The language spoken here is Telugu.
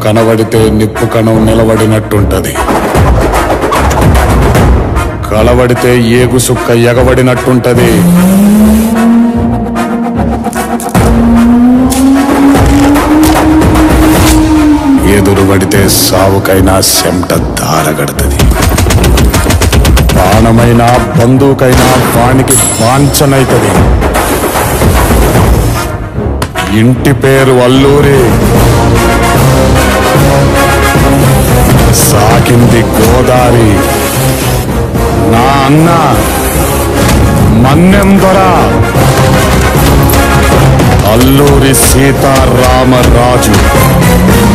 కనబడితే నిప్పు కణం నిలబడినట్టుంటది కలబడితే ఏగు సుక్క ఎగబడినట్టుంటది ఎదురు పడితే సావుకైనా చెమట దారగడుతుంది బాణమైనా బంధువుకైనా వానికి వాంఛనైతది ఇంటి పేరు అల్లూరి సాకింది గోదారి నా అన్న మన్నెం దొర అల్లూరి సీతారామరాజు